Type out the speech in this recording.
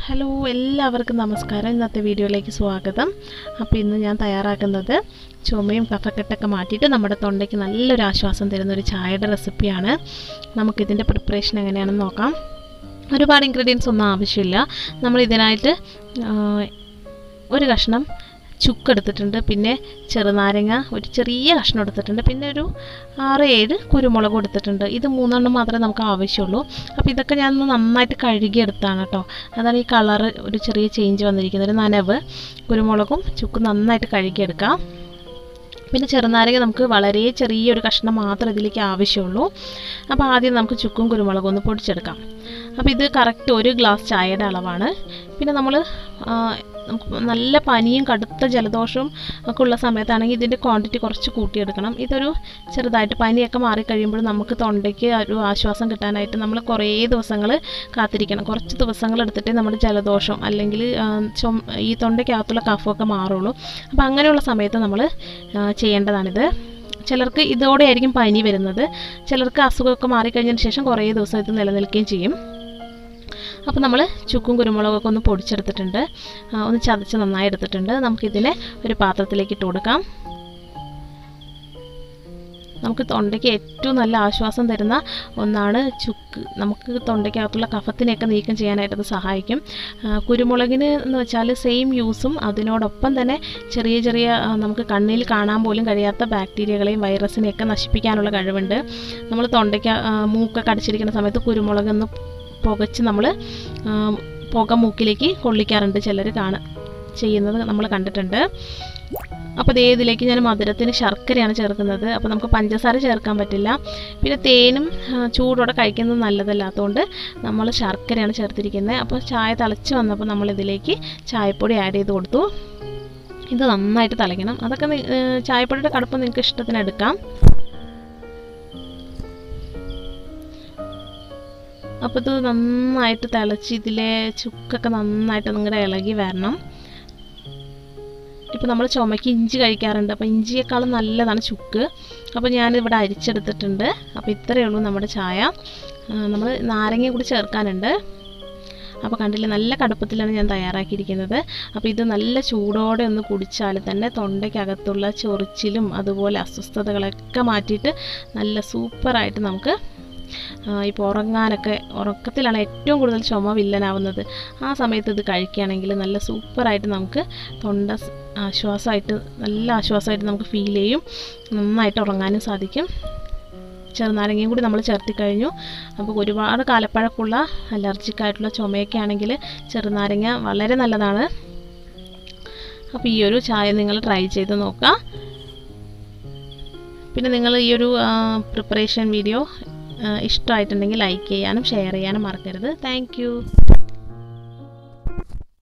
hello എല്ലാവർക്കും നമസ്കാരം ഇന്നത്തെ വീഡിയോയിലേക്ക് സ്വാഗതം അപ്പോൾ ഇന്ന് ഞാൻ തയ്യാറാക്കുന്നത് ചുമയും കഫക്കെട്ടൊക്കെ മാറ്റിയിട്ട് നമ്മുടെ തൊണ്ടയ്ക്ക് നല്ലൊരു ആശ്വാസം തരുന്ന ഒരു ചായയുടെ റെസിപ്പിയാണ് നമുക്കിതിൻ്റെ പ്രിപ്പറേഷൻ എങ്ങനെയാണെന്ന് നോക്കാം ഒരുപാട് ഇൻഗ്രീഡിയൻസ് ഒന്നും ആവശ്യമില്ല നമ്മൾ ഇതിനായിട്ട് ആ, ഒരു കഷ്ണം ചുക്ക് എടുത്തിട്ടുണ്ട് പിന്നെ ചെറുനാരങ്ങ ഒരു ചെറിയ കഷ്ണം എടുത്തിട്ടുണ്ട് പിന്നെ ഒരു ആറ് ഏഴ് കുരുമുളക് എടുത്തിട്ടുണ്ട് ഇത് മൂന്നെണ്ണം മാത്രമേ നമുക്ക് ആവശ്യമുള്ളൂ അപ്പോൾ ഇതൊക്കെ ഞാൻ ഒന്ന് നന്നായിട്ട് കഴുകിയെടുത്താണ് കേട്ടോ അതാണ് ഈ കളറ് ഒരു ചെറിയ ചേഞ്ച് വന്നിരിക്കുന്നത് ഒരു നനവ് കുരുമുളകും ചുക്കും നന്നായിട്ട് കഴുകിയെടുക്കാം പിന്നെ ചെറുനാരങ്ങ നമുക്ക് വളരെ ചെറിയൊരു കഷ്ണം മാത്രം ഇതിലേക്ക് ആവശ്യമുള്ളൂ അപ്പോൾ ആദ്യം നമുക്ക് ചുക്കും കുരുമുളകും ഒന്ന് പൊടിച്ചെടുക്കാം അപ്പോൾ ഇത് കറക്റ്റ് ഒരു ഗ്ലാസ് ചായയുടെ അളവാണ് പിന്നെ നമ്മൾ നമുക്ക് നല്ല പനിയും കടുത്ത ജലദോഷവും ഒക്കെ ഉള്ള സമയത്താണെങ്കിൽ ഇതിൻ്റെ ക്വാണ്ടിറ്റി കുറച്ച് കൂട്ടിയെടുക്കണം ഇതൊരു ചെറുതായിട്ട് പനിയൊക്കെ മാറിക്കഴിയുമ്പോൾ നമുക്ക് തൊണ്ടയ്ക്ക് ഒരു ആശ്വാസം കിട്ടാനായിട്ട് നമ്മൾ കുറേ ദിവസങ്ങൾ കാത്തിരിക്കണം കുറച്ച് ദിവസങ്ങൾ എടുത്തിട്ടേ നമ്മുടെ ജലദോഷം അല്ലെങ്കിൽ ആ, ചുമ ഈ തൊണ്ടയ്ക്കകത്തുള്ള കഫമൊക്കെ മാറുള്ളൂ അപ്പോൾ അങ്ങനെയുള്ള സമയത്ത് നമ്മൾ ചെയ്യേണ്ടതാണിത് ചിലർക്ക് ഇതോടെ ആയിരിക്കും പനി വരുന്നത് ചിലർക്ക് അസുഖമൊക്കെ മാറിക്കഴിഞ്ഞതിന് ശേഷം കുറേ ദിവസം ഇത് നിലനിൽക്കുകയും ചെയ്യും അപ്പോൾ നമ്മൾ ചുക്കും കുരുമുളകൊക്കെ ഒന്ന് പൊടിച്ചെടുത്തിട്ടുണ്ട് ആ, ഒന്ന് ചതച്ച് നന്നായി എടുത്തിട്ടുണ്ട് നമുക്കിതിനെ ഒരു പാത്രത്തിലേക്ക് ഇട്ട് കൊടുക്കാം നമുക്ക് തൊണ്ടയ്ക്ക് ഏറ്റവും നല്ല ആശ്വാസം തരുന്ന ഒന്നാണ് ചുക്ക് നമുക്ക് തൊണ്ടയ്ക്കകത്തുള്ള കഫത്തിനെയൊക്കെ നീക്കം ചെയ്യാനായിട്ട് അത് സഹായിക്കും ആ, കുരുമുളകിന് എന്ന് വെച്ചാൽ സെയിം യൂസും അതിനോടൊപ്പം തന്നെ ചെറിയ ചെറിയ ആ, നമുക്ക് കണ്ണിൽ കാണാൻ പോലും കഴിയാത്ത ബാക്ടീരിയകളെയും വൈറസിനെയൊക്കെ നശിപ്പിക്കാനുള്ള കഴിവുണ്ട് നമ്മൾ തൊണ്ടയ്ക്ക് ആ, മൂക്കൊക്കെ അടിച്ചിരിക്കുന്ന സമയത്ത് കുരുമുളകൊന്ന് പുകച്ച് നമ്മൾ പുക മൂക്കിലേക്ക് കൊള്ളിക്കാറുണ്ട് ചിലർ കാണ ചെയ്യുന്നത് നമ്മൾ കണ്ടിട്ടുണ്ട് അപ്പോൾ ദേ ഇതിലേക്ക് ഞാൻ മധുരത്തിന് ശർക്കരയാണ് ചേർക്കുന്നത് അപ്പോൾ നമുക്ക് പഞ്ചസാര ചേർക്കാൻ പറ്റില്ല പിന്നെ തേനും ആ, ചൂടോടെ കഴിക്കുന്നത് നല്ലതല്ലാത്തതുകൊണ്ട് നമ്മൾ ശർക്കരയാണ് ചേർത്തിരിക്കുന്നത് അപ്പോൾ ചായ തിളച്ച് വന്നപ്പോൾ നമ്മൾ ഇതിലേക്ക് ചായപ്പൊടി ആഡ് ചെയ്ത് കൊടുത്തു ഇത് നന്നായിട്ട് തിളയ്ക്കണം അതൊക്കെ നി- ഏ, ചായപ്പൊടിയുടെ കടുപ്പം നിങ്ങൾക്ക് ഇഷ്ടത്തിന് എടുക്കാം അപ്പോൾ ഇത് നന്നായിട്ട് തിളച്ച് ഇതിലെ ചുക്കൊക്കെ നന്നായിട്ട് നിങ്ങളുടെ ഇളകി വരണം ഇപ്പോൾ നമ്മൾ ചുമയ്ക്ക് ഇഞ്ചി കഴിക്കാറുണ്ട് അപ്പോൾ ഇഞ്ചിയേക്കാളും നല്ലതാണ് ചുക്ക് അപ്പോൾ ഞാനിവിടെ അരിച്ചെടുത്തിട്ടുണ്ട് അപ്പോൾ ഇത്രയേ ഉള്ളൂ നമ്മുടെ ചായ നമ്മൾ നാരങ്ങ കൂടി ചേർക്കാനുണ്ട് അപ്പോൾ കണ്ടില്ലേ നല്ല കടുപ്പത്തിലാണ് ഞാൻ തയ്യാറാക്കിയിരിക്കുന്നത് അപ്പോൾ ഇത് നല്ല ചൂടോടെ ഒന്ന് കുടിച്ചാൽ തന്നെ തൊണ്ടയ്ക്കകത്തുള്ള ചൊറിച്ചിലും അതുപോലെ അസ്വസ്ഥതകളൊക്കെ മാറ്റിയിട്ട് നല്ല സൂപ്പറായിട്ട് നമുക്ക് ഇപ്പോൾ ഉറങ്ങാനൊക്കെ ഉറക്കത്തിലാണ് ഏറ്റവും കൂടുതൽ ചുമ വില്ലനാവുന്നത് ആ സമയത്ത് ഇത് കഴിക്കുകയാണെങ്കിൽ നല്ല സൂപ്പറായിട്ട് നമുക്ക് തൊണ്ട സ് ആശ്വാസമായിട്ട് നല്ല ആശ്വാസമായിട്ട് നമുക്ക് ഫീൽ ചെയ്യും നന്നായിട്ട് ഉറങ്ങാനും സാധിക്കും ചെറുനാരങ്ങയും കൂടി നമ്മൾ ചേർത്തി കഴിഞ്ഞു അപ്പോൾ ഒരുപാട് കാലപ്പഴക്കമുള്ള അലർജിക് ആയിട്ടുള്ള ചുമയൊക്കെ ആണെങ്കിൽ ചെറുനാരങ്ങ വളരെ നല്ലതാണ് അപ്പോൾ ഈ ഒരു ചായ നിങ്ങൾ ട്രൈ ചെയ്ത് നോക്കുക പിന്നെ നിങ്ങൾ ഈ ഒരു പ്രിപ്പറേഷൻ വീഡിയോ ഇഷ്ടമായിട്ടുണ്ടെങ്കിൽ ലൈക്ക് ചെയ്യാനും ഷെയർ ചെയ്യാനും മറക്കരുത് താങ്ക്